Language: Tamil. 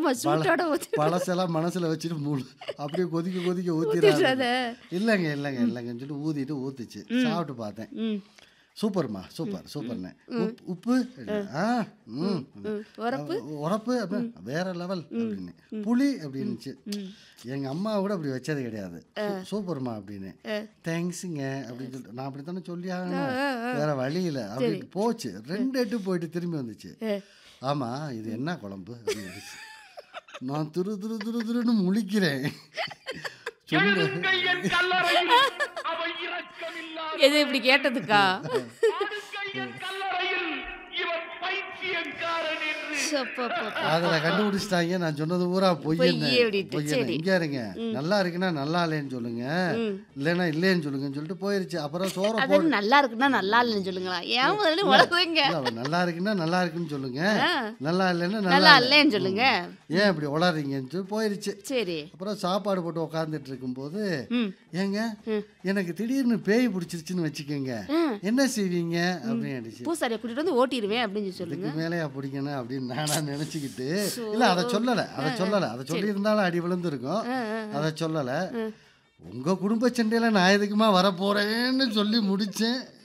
ஆமா சூட்டோட ஊத்தி பழசெல்லாம் மனசுல வச்சுட்டு மூணு அப்படியே கொதிக்க கொதிக்க ஊத்திடுறாத ஊத்திடாத இல்லைங்க இல்லைங்க இல்லைங்கன்னு சொல்லிட்டு ஊத்திட்டு ஊத்துச்சு சாப்பிட்டு பார்த்தேன் ம் சூப்பர்மா சூப்பர் சூப்பர்ண்ணே உப் உப்பு ஆ ம் உரப்பு உரப்பு அப்படி வேற லெவல் அப்படின்னு புளி அப்படின்னுச்சு எங்க அம்மா கூட அப்படி வச்சது கிடையாது சூ- சூப்பர்மா அப்படின்னு தேங்க்ஸுங்க அப்படின்னு சொல்லிட்டு நான் அப்படி தானே சொல்லி ஆகணும் வேற வழி இல்லை அப்படி போச்சு ரெண்டு எட்டு போயிட்டு திரும்பி வந்துச்சு ஆமா இது என்ன குழம்பு அப்படின்னு நான் துரு துரு துரு துருன்னு முழிக்கிறேன் சொல்லு கையன் கல்லறையில் அவள் இரக்கமில்லாத எது இப்படி கேட்டதுக்கா கையன் கல்லறையில் இவன் பைத்தியக்காரன் என்று சப்பப்பப்ப. அதில் கண்டுபிடிச்சிட்டாங்க நான் சொன்னது பூரா பொய்யன்னு பொய் அப்படின்ட்டு, பொய்யன்னு சரி. இங்கே இருங்க நல்லா இருக்குன்னா நல்லா இல்லைன்னு சொல்லுங்க இல்லைன்னா இல்லைன்னு சொல்லுங்கன்னு சொல்லிட்டு போயிருச்சு அப்புறம் சோற அது போடு நல்லா இருக்குன்னா நல்லா இல்லைன்னு சொல்லுங்களா ஏன் முதல்ல உலகுங்க இல்ல, அவ நல்லா இருக்குன்னா நல்லா இருக்குன்னு சொல்லுங்க ஆ. நல்லா இல்லைன்னா நல்லா நல்லா இல்லை இல்லைன்னு சொல்லுங்க ஏன் இப்படி உளறீங்கன்னு சொல்லி போயிருச்சு சரி அப்புறம் சாப்பாடு போட்டு உக்காந்துட்டு இருக்கும்போது ம் ஏங்க எனக்கு திடீர்னு பேய் பிடிச்சிருச்சுன்னு வச்சுக்கோங்க என்ன செய்வீங்க அப்படின்னு அடிச்சு பூசாரியை கூட்டிட்டு வந்து ஓட்டிடுவேன் அப்படின்னு சொல்லுங்க இதுக்கு மேலேயா பிடிக்கணும் அப்படின்னு நானா நினைச்சுக்கிட்டு இல்ல அதை சொல்லல அதை சொல்லல அதை சொல்லியிருந்தாலும் அடி விழுந்திருக்கும் அதை சொல்லல உங்க குடும்ப சண்டையில நான் எதுக்குமா வரப்போறேன்னு சொல்லி முடிச்சேன்